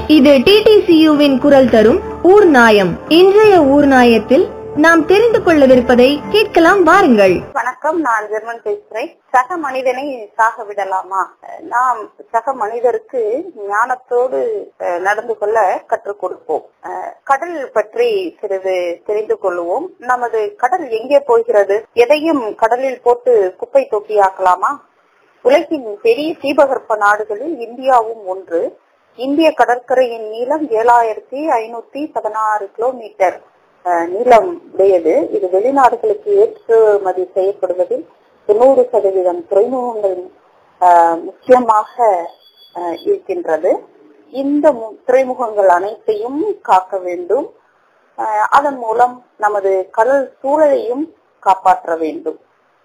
இது டிடிசியுவின் குரல் தரும் ஊர் நாயம் இன்றைய ஊர் நாயத்தில் நாம் தெரிந்து கொள்ளவிருப்பதை கேட்கலாம் வாருங்கள் வணக்கம் நான் ஜெர்மன் பேசுகிறேன் சக மனிதனை சாக விடலாமா நாம் சக மனிதருக்கு ஞானத்தோடு அஹ், நடந்து கொள்ள கற்றுக் கொடுப்போம் அஹ், கடல் பற்றி சிறிது தெரிந்து கொள்வோம் நமது கடல் எங்கே போகிறது எதையும் கடலில் போட்டு குப்பை தொட்டியாக்கலாமா உலகின் பெரிய தீபகற்ப நாடுகளில் இந்தியாவும் ஒன்று இந்திய கடற்கரையின் நீளம் ஏழாயிரத்தி ஐநூத்தி பதினாறு கிலோமீட்டர் அஹ், நீளம் உடையது இது வெளிநாடுகளுக்கு ஏற்றுமதி செய்யப்படுவதில் தொண்ணூறு சதவீதம் துறைமுகங்கள் அஹ், முக்கியமாக அஹ், இருக்கின்றது இந்த மு- துறைமுகங்கள் அனைத்தையும் காக்க வேண்டும் அஹ், அதன் மூலம் நமது கடல் சூழலையும் காப்பாற்ற வேண்டும்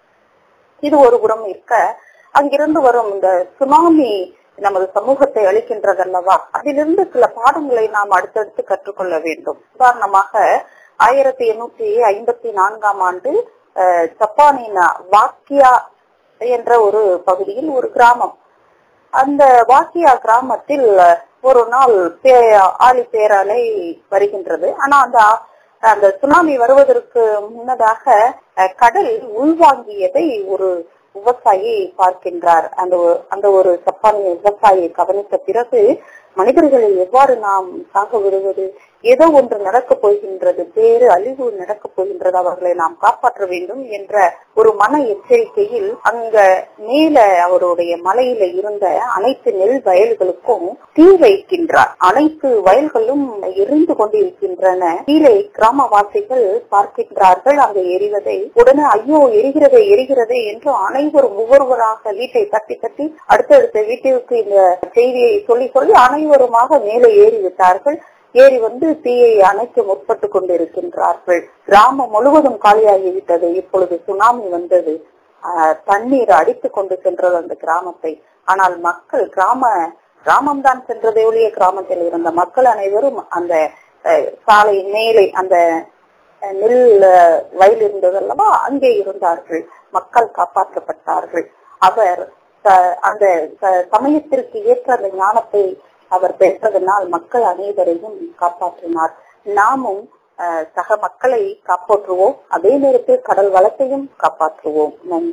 இது ஒரு புறம் இருக்க அங்கிருந்து வரும் இந்த சுனாமி நமது சமூகத்தை அளிக்கின்றதல்லவா அதிலிருந்து சில பாடங்களை நாம் அடுத்தடுத்து கற்றுக்கொள்ள வேண்டும் உதாரணமாக ஆயிரத்தி எண்ணூற்றி ஐம்பத்தி நான்காம் ஆண்டு அஹ், ஜப்பானின் வாக்கியா என்ற ஒரு பகுதியில் ஒரு கிராமம் அந்த வாக்கியா கிராமத்தில் ஒரு நாள் பே- ஆழி பேரலை வருகின்றது ஆனா அந்த அந்த சுனாமி வருவதற்கு முன்னதாக அஹ், கடல் உள்வாங்கியதை ஒரு விவசாயி பார்க்கின்றார் அந்த ஒரு- அந்த ஒரு ஜப்பானிய விவசாயியை கவனித்த பிறகு மனிதர்களை எவ்வாறு நாம் சாக விடுவது ஏதோ ஒன்று நடக்கப் போகின்றது பேரு அழிவு நடக்கப் போகின்றது அவர்களை நாம் காப்பாற்ற வேண்டும் என்ற ஒரு மன எச்சரிக்கையில் அங்க மேல அவருடைய மலையில இருந்த அனைத்து நெல் வயல்களுக்கும் தீ வைக்கின்றார் அனைத்து வயல்களும் எரிந்து கொண்டிருக்கின்றன கீழே கிராமவாசிகள் பார்க்கின்றார்கள் அங்கு எரிவதை உடனே ஐயோ எரிகிறதே எரிகிறதே என்று அனைவரும் ஒவ்வொருவராக வீட்டை தட்டி தட்டி அடுத்தடுத்த வீட்டிற்கு இந்த செய்தியை சொல்லி சொல்லி அனைவருமாக மேலே ஏறி விட்டார்கள் ஏறி வந்து தீயை அணைக்க முற்பட்டு கொண்டிருக்கின்றார்கள் கிராமம் முழுவதும் காலியாகிவிட்டது இப்பொழுது சுனாமி வந்தது ஆஹ், தண்ணீர் அடித்துக் கொண்டு சென்றது அந்த கிராமத்தை ஆனால் மக்கள் கிராம கிராமம் தான் சென்றதை ஒழிய கிராமத்தில் இருந்த மக்கள் அனைவரும் அந்த அஹ், சாலை மேலே அந்த அஹ், நெல் அஹ், வயல் இருந்ததல்லவா அங்கே இருந்தார்கள் மக்கள் காப்பாற்றப்பட்டார்கள் அவர் அஹ், அந்த ச- சமயத்திற்கு ஏற்ற அந்த ஞானத்தை அவர் பெற்றதனால் மக்கள் அனைவரையும் காப்பாற்றினார் நாமும் அஹ், சக மக்களை காப்பாற்றுவோம் அதே நேரத்தில் கடல் வளத்தையும் காப்பாற்றுவோம் நன்றி